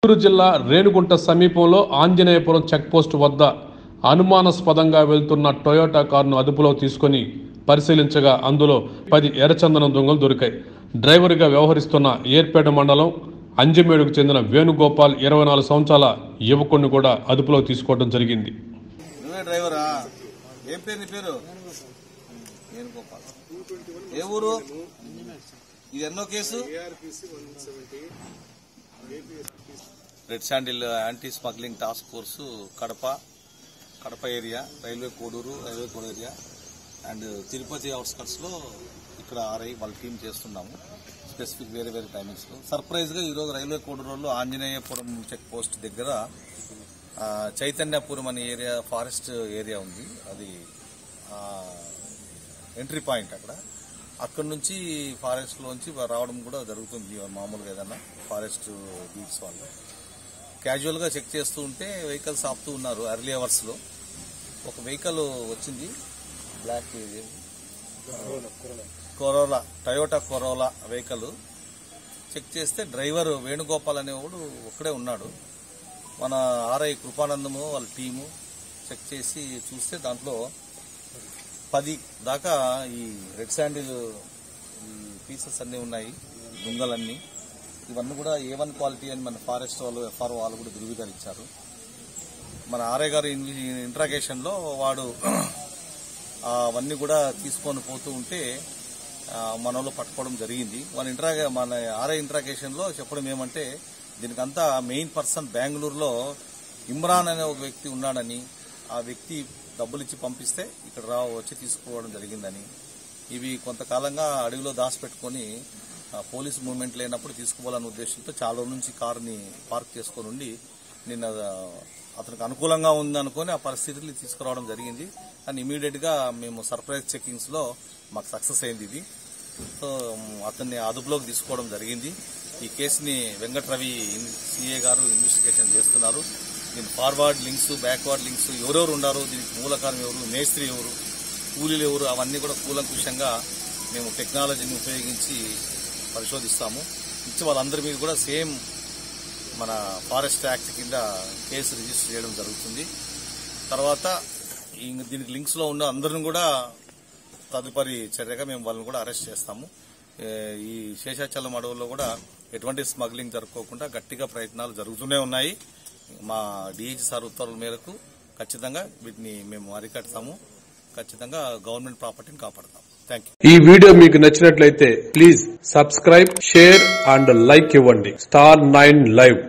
చిత్తూరు జిల్లా రేణుగుంట సమీపంలో ఆంజనేయపురం చెక్పోస్ట్ వద్ద అనుమానాస్పదంగా వెళ్తున్న టొయోటా కారును అదుపులో తీసుకొని పరిశీలించగా అందులో పది ఎర్రచందనం దొంగలు దొరికాయి డ్రైవర్గా వ్యవహరిస్తున్న ఏర్పేట మండలం అంజమేడుకు చెందిన వేణుగోపాల్ ఇరవై నాలుగు సంవత్సరాల యువకుడిని కూడా అదుపులో తీసుకోవడం జరిగింది నువ్వే డ్రైవరా ఏం పేరు నీ పేరు నేను గోపాల్ ఏ ఊరు ఇది ఎన్నో case red sandal anti smuggling task force Kadapa Kadapa area railway Koduru railway Koduru area and Tirupati outskirts లో ఇక్కడ ఆర్ఐ వాళ్ళ టీం చేస్తున్నాము స్పెసిఫిక్ వేరే వేరే టైమింగ్స్ లో సర్ప్రైజ్ గా ఈరోజు రైల్వే కోడూరులో ఆంజనేయపురం చెక్ పోస్ట్ దగ్గర ఆ, చైతన్యపురం అనే ఏరియా ఫారెస్ట్ ఏరియా ఉంది అది ఆ, ఎంట్రీ పాయింట్ అక్కడ అక్కడ నుంచి ఫారెస్ట్ లోంచి రావడం కూడా జరుగుతుంది మామూలుగా ఏదన్నా ఫారెస్ట్ బీట్స్ వాళ్ళు క్యాజువల్ గా చెక్ చేస్తూ ఉంటే వెహికల్స్ ఆపుతూ ఉన్నారు అర్లీ అవర్స్ లో ఒక వెహికల్ వచ్చింది black Corolla Toyota Corolla vehicle check చేస్తే డ్రైవర్ వేణుగోపాల్ అనేవాడు ఒక్కడే ఉన్నాడు మన ఆర్ఐ కృపానందము వాళ్ళ టీము చెక్ చేసి చూస్తే దాంట్లో పది దాకా ఈ రెడ్ శాండిల్ ఈ పీసెస్ అన్నీ ఉన్నాయి దుంగలన్నీ ఇవన్నీ కూడా ఏ వన్ క్వాలిటీ అని మన ఫారెస్ట్ వాళ్ళు ఎఫ్ఆర్ఓ వాళ్ళు కూడా ధృవీకరించారు మన ఆర్ఐ గారి ఇంట్రాగేషన్ లో వాడు ఆ, అవన్నీ కూడా తీసుకొని పోతూ ఉంటే ఆ, మన వాళ్ళు పట్టుకోవడం జరిగింది మన ఇంట్రాగే మన ఆర్ఐ ఇంట్రాగేషన్ లో చెప్పడం ఏమంటే దీనికంతా మెయిన్ పర్సన్ బెంగళూరులో ఇమ్రాన్ అనే ఒక వ్యక్తి ఉన్నాడని ఆ వ్యక్తి డబ్బులు ఇచ్చి పంపిస్తే ఇక్కడ రా వచ్చి తీసుకోవడం జరిగిందని ఇవి కొంతకాలంగా అడవిలో దాచిపెట్టుకొని ఆ, పోలీసు మూవ్మెంట్ లేనప్పుడు తీసుకుపోవాలనే ఉద్దేశంతో చాలా రోజుల నుంచి కారుని పార్క్ చేసుకొని ఉండి నిన్న ఆ, అతనికి అనుకూలంగా ఉందనుకొని ఆ పరిస్థితులు తీసుకురావడం జరిగింది కానీ ఇమీడియట్ గా మేము సర్ప్రైజ్ చెకింగ్స్ లో మాకు సక్సెస్ అయింది ఇది సో మ్, అతన్ని అదుపులోకి తీసుకోవడం జరిగింది ఈ కేసుని వెంకట రవి సిఏ గారు ఇన్వెస్టిగేషన్ చేస్తున్నారు దీని ఫార్వర్డ్ లింక్స్ బ్యాక్వర్డ్ లింక్స్ ఎవరెవరు ఉన్నారు దీనికి మూలకారం ఎవరు మేస్త్రి ఎవరు కూలీలు ఎవరు అవన్నీ కూడా కూలంకుషంగా మేము టెక్నాలజీని ఉపయోగించి పరిశోధిస్తాము ఇచ్చి వాళ్ళందరి మీద కూడా సేమ్ మన ఫారెస్ట్ యాక్ట్ కింద కేసు రిజిస్టర్ చేయడం జరుగుతుంది తర్వాత ఈ దీనికి లింక్స్ లో ఉన్న అందరిని కూడా తదుపరి చర్యగా మేము వాళ్ళని కూడా అరెస్ట్ చేస్తాము ఏ, ఈ శేషాచలం అడవుల్లో కూడా ఎటువంటి స్మగ్లింగ్ జరుపుకోకుండా గట్టిగా ప్రయత్నాలు జరుగుతూనే ఉన్నాయి మా డిఐజీ సార్ ఉత్తర్వుల మేరకు ఖచ్చితంగా వీటిని మేము అరికడతాము ఖచ్చితంగా గవర్నమెంట్ ప్రాపర్టీని కాపాడతాం థ్యాంక్ యూ ఈ వీడియో మీకు నచ్చినట్లయితే please subscribe share and like ఇవ్వండి స్టార్ నైన్ లైవ్